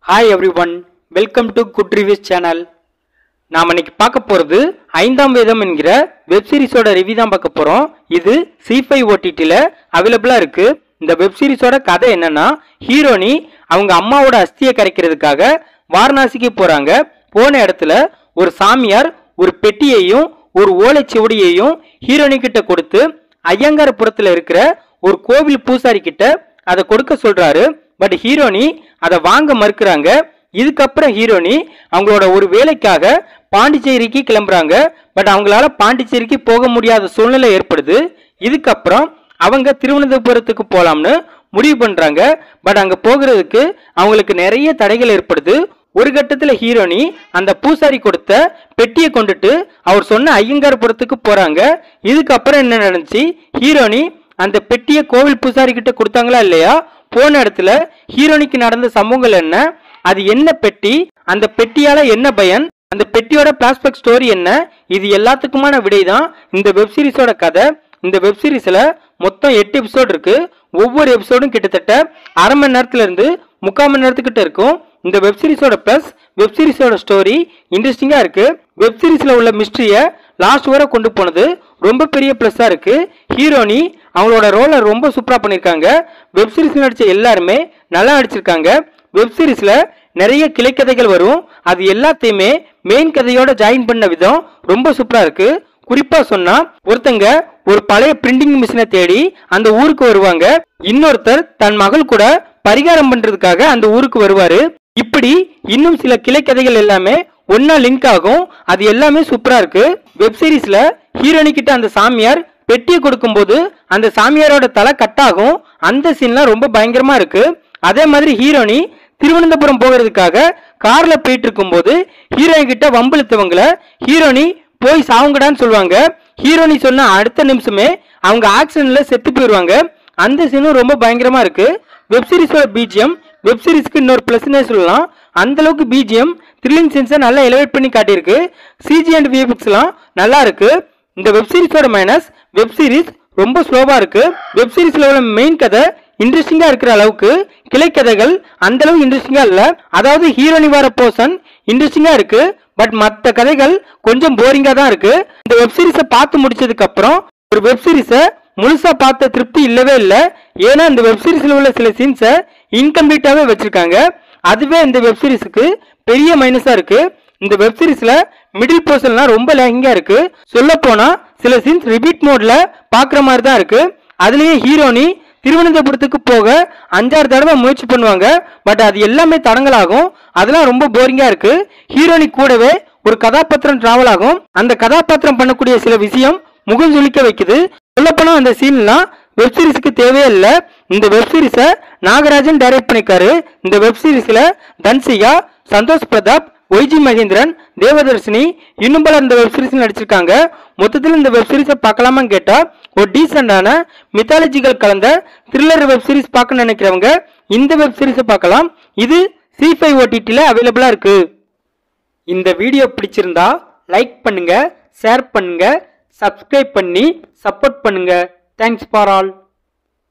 hi everyone welcome to good reviews channel நாம் இன்னைக்கு பார்க்க போகிறது ஐந்தாம் வேதம் என்கிற வெப் சீரிஸோட ரிவ்யூ தான் பார்க்க போகிறோம் இது சி ஃபைவ் ஓடிடியில் அவைலபிளாக இருக்குது இந்த வெப் சீரிஸோட கதை என்னன்னா ஹீரோனி அவங்க அம்மாவோட அஸ்தியை கரைக்கிறதுக்காக வாரணாசிக்கு போகிறாங்க போன இடத்துல ஒரு சாமியார் ஒரு பெட்டியையும் ஒரு ஓலைச்சுவடியையும் ஹீரோனி கிட்ட கொடுத்து ஐயங்காரபுரத்தில் இருக்கிற ஒரு கோவில் பூசாரி கிட்ட அதை கொடுக்க சொல்றாரு பட் ஹீரோனி அதை வாங்க மறுக்கிறாங்க இதுக்கப்புறம் ஹீரோனி அவங்களோட ஒரு வேலைக்காக பாண்டிச்சேரிக்கு கிளம்புறாங்க பட் அவங்களால பாண்டிச்சேரிக்கு போக முடியாத சூழ்நிலை ஏற்படுது இதுக்கப்புறம் அவங்க திருவனந்தபுரத்துக்கு போலாம்னு முடிவு பண்றாங்க பட் அங்க போகிறதுக்கு அவங்களுக்கு நிறைய தடைகள் ஏற்படுது ஒரு கட்டத்துல ஹீரோனி அந்த பூசாரி கொடுத்த பெட்டியை கொண்டுட்டு அவர் சொன்ன ஐயங்கார்புரத்துக்கு போறாங்க இதுக்கப்புறம் என்ன நடந்துச்சு ஹீரோனி அந்த பெட்டியை கோவில் பூசாரி கிட்ட கொடுத்தாங்களா இல்லையா போன இடத்துல ஹீரோனிக்கு நடந்த சம்பவங்கள் என்ன அது என்ன பெட்டி அந்த பெட்டியால என்ன பயன் அந்த பெட்டியோட பிளாஸ்பெக்ட் ஸ்டோரி என்ன இது எல்லாத்துக்குமான விடை தான் இந்த வெப் சீரிஸோட கதை இந்த வெப் சீரிஸ்ல மொத்தம் எட்டு எபிசோட் இருக்கு ஒவ்வொரு எபிசோடும் கிட்டத்தட்ட அரை மணி நேரத்துல இருந்து முக்கால் மணி நேரத்துக்கிட்ட இருக்கும் இந்த வெப் சீரிஸோட பிளஸ் வெப் சீரிஸோட ஸ்டோரி இன்ட்ரெஸ்டிங்கா இருக்கு வெப் சீரிஸ்ல உள்ள மிஸ்ட்ரியை லாஸ்ட் வரை கொண்டு போனது ரொம்ப பெரிய ப்ளஸ்ஸா இருக்கு ஹீரோனி அவங்களோட ரோலை ரொம்ப சூப்பரா பண்ணிருக்காங்க வெப் சீரிஸ்ல நடிச்ச எல்லாருமே நல்லா நடிச்சிருக்காங்க வெப் சீரிஸ்ல நிறைய கிளைக்கதைகள் வரும் அது எல்லாத்தையுமே மெயின் கதையோட ஜாயின் பண்ண விதம் ரொம்ப சூப்பரா இருக்கு குறிப்பா சொன்னா ஒருத்தங்க ஒரு பழைய பிரிண்டிங் மிஷினை தேடி அந்த ஊருக்கு வருவாங்க இன்னொருத்தர் தன் மகள் கூட பரிகாரம் பண்றதுக்காக அந்த ஊருக்கு வருவாரு இப்படி இன்னும் சில கிளைக்கதைகள் எல்லாமே ஒன்னா லிங்க் ஆகும் அது எல்லாமே சூப்பரா இருக்கு வெப் சீரிஸ்ல ஹீரோனி கிட்ட அந்த சாமியார் பெட்டியை கொடுக்கும்போது அந்த சாமியாரோட தலை கட் ஆகும் அந்த சீன்லாம் ரொம்ப பயங்கரமா இருக்கு அதே மாதிரி ஹீரோனி திருவனந்தபுரம் போகிறதுக்காக கார்ல போயிட்டு இருக்கும்போது ஹீரோயின் கிட்ட வம்பிழுத்தவங்கள ஹீரோனி போய் சாவுங்கடான்னு சொல்லுவாங்க ஹீரோனி சொன்ன அடுத்த நிமிஷமே அவங்க ஆக்சிடென்ட்ல செத்து போயிடுவாங்க அந்த சீனும் ரொம்ப பயங்கரமா இருக்கு வெப் சீரிஸோட பிஜிஎம் வெப் சீரிஸ்க்கு இன்னொரு பிளஸ்னே சொல்லலாம் அந்த அளவுக்கு பிஜிஎம் த்ரில்லிங் சென்ஸை நல்லா எலிவேட் பண்ணி காட்டியிருக்கு சிஜி அண்ட் விஎஃப்எக்ஸ்லாம் நல்லா இருக்கு இந்த வெப் சீரிஸோட மைனஸ் வெப் சீரிஸ் ரொம்ப ஸ்லோவா இருக்கு வெப் சீரிஸ்ல உள்ள மெயின் கதை இன்ட்ரெஸ்டிங்கா இருக்கிற அளவுக்கு கிளைக்கதைகள் அந்த அளவுக்கு இன்ட்ரெஸ்டிங்கா இல்ல அதாவது ஹீரோனி வர போர்ஷன் இன்ட்ரெஸ்டிங்கா இருக்கு பட் மற்ற கதைகள் கொஞ்சம் போரிங்கா தான் இருக்கு இந்த வெப் சீரிஸை பார்த்து முடிச்சதுக்கு அப்புறம் ஒரு வெப் சீரிஸை முழுசா பார்த்த திருப்தி இல்லவே இல்லை ஏன்னா இந்த வெப் சீரிஸ்ல உள்ள சில சீன்ஸை இன்கம்ப்ளீட்டாவே வச்சிருக்காங்க அதுவே இந்த வெப் சீரிஸுக்கு பெரிய மைனஸா இருக்கு இந்த வெப் சீரிஸ்ல மிடில் போர்ஷன்லாம் ரொம்ப லேகிங்கா இருக்கு சொல்ல போனா சில சீன்ஸ் ரிப்பீட் மோட்ல பாக்குற மாதிரி தான் இருக்கு அதுலயே ஹீரோனி திருவனந்தபுரத்துக்கு போக அஞ்சாறு தடவை முயற்சி பண்ணுவாங்க பட் அது எல்லாமே தடங்கலாகும் அதெல்லாம் ரொம்ப போரிங்கா இருக்கு ஹீரோனி கூடவே ஒரு கதாபாத்திரம் டிராவல் ஆகும் அந்த கதாபாத்திரம் பண்ணக்கூடிய சில விஷயம் முகம் சுளிக்க வைக்குது சொல்லப்போனா அந்த சீன்லாம் வெப் சீரிஸ்க்கு தேவையே இல்லை இந்த வெப் சீரிஸை நாகராஜன் டைரக்ட் பண்ணிருக்காரு இந்த வெப் சீரிஸ்ல தன்சிகா சந்தோஷ் பிரதாப் ஒய்ஜி மகேந்திரன் தேவதர்ஷினி இன்னும் பலர் இந்த வெப் சீரிஸ் நடிச்சிருக்காங்க மொத்தத்தில் இந்த வெப் சீரிஸை பார்க்கலாமான்னு கேட்டா ஒரு டீசெண்டான மித்தாலஜிக்கல் கலந்த த்ரில்லர் வெப் சீரிஸ் பார்க்க நினைக்கிறவங்க இந்த வெப் சீரிஸை பார்க்கலாம் இது சி ஃபைவ் ஓடிடியில் அவைலபிளா இருக்கு இந்த வீடியோ பிடிச்சிருந்தா லைக் பண்ணுங்க ஷேர் பண்ணுங்க சப்ஸ்கிரைப் பண்ணி சப்போர்ட் பண்ணுங்க தேங்க்ஸ் ஃபார் ஆல்